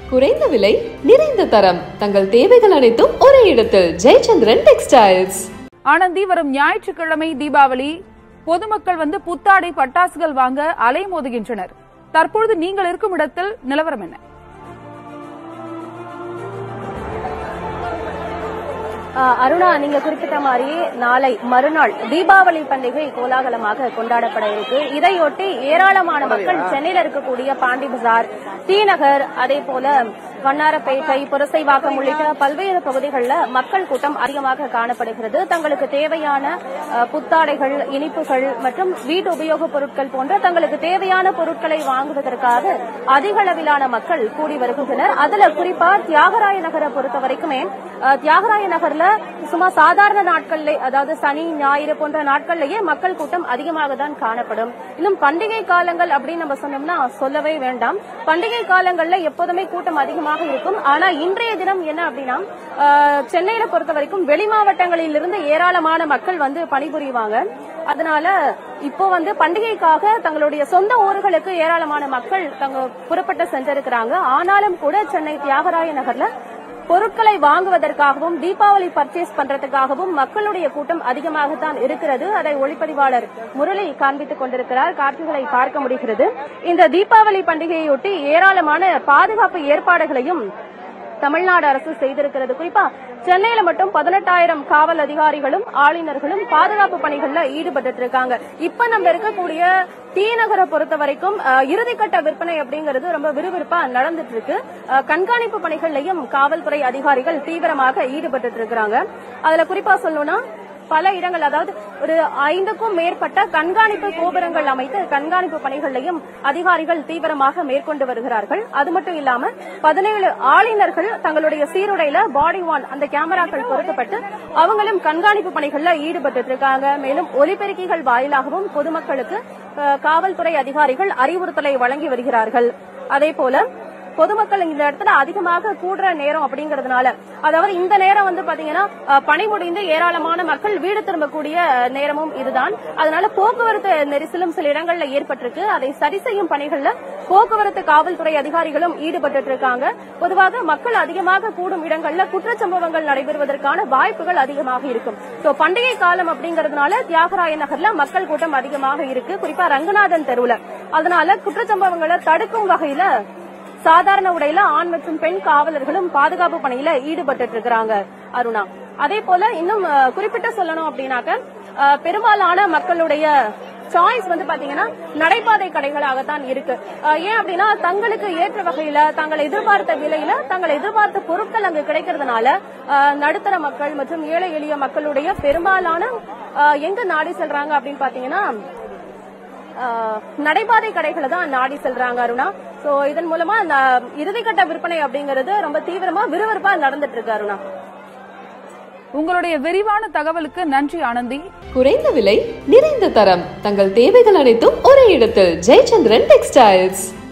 குறைந்த விலை நிறைந்த தரம் தங்கள் தேவைகள் அனைத்தும் ஒரே இடத்தில் ஜெயச்சந்திரன் டெக்ஸ்டைல்ஸ் ஆனந்தி வரும் ஞாயிற்றுக்கிழமை தீபாவளி பொதுமக்கள் வந்து புத்தாடை பட்டாசுகள் வாங்க அலைமோதுகின்றனர் தற்பொழுது நீங்கள் இருக்கும் இடத்தில் நிலவரம் என்ன ஆஹ் அருணா நீங்க குறிப்பிட்ட மாதிரி நாளை மறுநாள் தீபாவளி பண்டிகை கோலாகலமாக கொண்டாடப்பட இருக்கு இதையொட்டி ஏராளமான மக்கள் சென்னையில இருக்கக்கூடிய பாண்டி பஜார் டி நகர் அதே போல வண்ணாரப்பேட்டை புரசைவாக்கம் உள்ளிட்ட பல்வேறு பகுதிகளில் மக்கள் கூட்டம் அதிகமாக காணப்படுகிறது தங்களுக்கு தேவையான ஆஹ், புத்தாடைகள் இனிப்புகள் மற்றும் வீட்டு உபயோகப் பொருட்கள் போன்ற தங்களுக்கு தேவையான பொருட்களை வாங்குவதற்காக அதிக அளவிலான மக்கள் கூடி வருகின்றனர் அதுல குறிப்பா தியாகராய நகரை பொறுத்த வரைக்குமே அஹ், தியாகராய நகர்ல சும்மா சாதாரண நாட்கள்ல அதாவது சனி ஞாயிறு போன்ற நாட்கள்லயே மக்கள் கூட்டம் அதிகமாக தான் காணப்படும் இன்னும் பண்டிகை காலங்கள் அப்படின்னு நம்ம சொன்னோம்னா சொல்லவே வேண்டாம் பண்டிகை காலங்கள்ல எப்போதுமே கூட்டம் அதிகமாக இருக்கும் ஆனா இன்றைய தினம் என்ன அப்படின்னா அஹ், சென்னையில பொறுத்த வரைக்கும் வெளி மாவட்டங்களில் இருந்து ஏராளமான மக்கள் வந்து பணிபுரிவாங்க அதனால இப்போ வந்து பண்டிகைக்காக தங்களுடைய சொந்த ஊர்களுக்கு ஏராளமான மக்கள் தங்க புறப்பட்டு சென்றிருக்கிறாங்க ஆனாலும் கூட சென்னை தியாகராய நகர்ல பொருட்களை வாங்குவதற்காகவும் தீபாவளி பர்ச்சேஸ் பண்றதுக்காகவும் மக்களுடைய கூட்டம் அதிகமாகத்தான் இருக்கிறது அதை ஒளிப்பதிவாளர் முரளி காண்பித்துக் கொண்டிருக்கிறார் காட்சிகளை பார்க்க முடிகிறது இந்த தீபாவளி பண்டிகையொட்டி ஏராளமான பாதுகாப்பு ஏற்பாடுகளையும் தமிழ்நாடு அரசு செய்திருக்கிறது குறிப்பா சென்னையில மட்டும் பதினெட்டாயிரம் காவல் அதிகாரிகளும் ஆளுநர்களும் பாதுகாப்பு பணிகள்ல ஈடுபட்டு இருக்காங்க இப்ப நம்ம இருக்கக்கூடிய டி நகரை பொறுத்த வரைக்கும் அஹ், இறுதிக்கட்ட விற்பனை அப்படிங்கிறது ரொம்ப விறுவிறுப்பா நடந்துட்டு இருக்கு அஹ், கண்காணிப்பு பணிகள்லயும் காவல்துறை அதிகாரிகள் தீவிரமாக ஈடுபட்டு இருக்கிறாங்க அதுல குறிப்பா சொல்லணும்னா பல இடங்கள் அதாவது ஒரு ஐந்துக்கும் மேற்பட்ட கண்காணிப்பு கோபுரங்கள் அமைத்து கண்காணிப்பு பணிகளையும் அதிகாரிகள் தீவிரமாக மேற்கொண்டு வருகிறார்கள் அது மட்டும் இல்லாம பதினேழு ஆளுநர்கள் தங்களுடைய சீருடையில பாடி ஒன் அந்த கேமராக்கள் பொருத்தப்பட்டு அவங்களும் கண்காணிப்பு பணிகள்ல ஈடுபட்டு இருக்காங்க மேலும் ஒலிபெருக்கிகள் வாயிலாகவும் பொதுமக்களுக்கு அஹ், காவல்துறை அதிகாரிகள் அறிவுறுத்தலை வழங்கி வருகிறார்கள் அதே போல பொதுமக்கள் இந்த இடத்துல அதிகமாக கூடுற நேரம் அப்படிங்கறதுனால அதாவது இந்த நேரம் வந்து பாத்தீங்கன்னா அஹ், பணி முடிந்து ஏராளமான மக்கள் வீடு திரும்பக்கூடிய நேரமும் இதுதான் அதனால போக்குவரத்து நெரிசலும் சில இடங்கள்ல ஏற்பட்டிருக்கு அதை சரி செய்யும் பணிகள்ல போக்குவரத்து காவல்துறை அதிகாரிகளும் ஈடுபட்டு இருக்காங்க பொதுவாக மக்கள் அதிகமாக கூடும் இடங்கள்ல குற்றச்சம்பவங்கள் நடைபெறுவதற்கான வாய்ப்புகள் அதிகமாக இருக்கும் சோ பண்டிகை காலம் அப்படிங்கறதுனால தியாகராய நகர்ல மக்கள் கூட்டம் அதிகமாக இருக்கு குறிப்பா ரங்கநாதன் தெருவுல அதனால குற்றச்சம்பவங்களை தடுக்கும் வகையில சாதாரண உடையில ஆண் மற்றும் பெண் காவலர்களும் பாதுகாப்பு பணியில ஈடுபட்டு இருக்கிறாங்க அருணா அதே போல இன்னும் அஹ், குறிப்பிட்டு சொல்லணும் அப்படின்னாக்க அஹ், பெரும்பாலான மக்களுடைய சாய்ஸ் வந்து பாத்தீங்கன்னா நடைபாதை கடைகளாகத்தான் இருக்கு அஹ், ஏன் அப்படின்னா தங்களுக்கு ஏற்ற வகையில தாங்கள் எதிர்பார்த்த விலையில தாங்கள் எதிர்பார்த்த பொருட்கள் அங்கு கிடைக்கிறதுனால அஹ், நடுத்தர மக்கள் மற்றும் ஏழை எளிய மக்களுடைய பெரும்பாலான அஹ், எங்க நாடி செல்றாங்க அப்படின்னு பாத்தீங்கன்னா ஆஹ் நடைபாதை கடைகளை தான் நாடி செல்றாங்க அருணா சோ இதன் மூலமா அந்த இறுதிக்கட்ட விற்பனை அப்படிங்கறது ரொம்ப தீவிரமா விறுவிறுப்பா நடந்துட்டு இருக்கு அருணா உங்களுடைய விரிவான தகவலுக்கு நன்றி ஆனந்தி குறைந்த விலை நிறைந்த தரம் தங்கள் தேவைகள் அனைத்தும் ஒரே இடத்தில் ஜெயச்சந்திரன் டெக்ஸ்டைல்ஸ்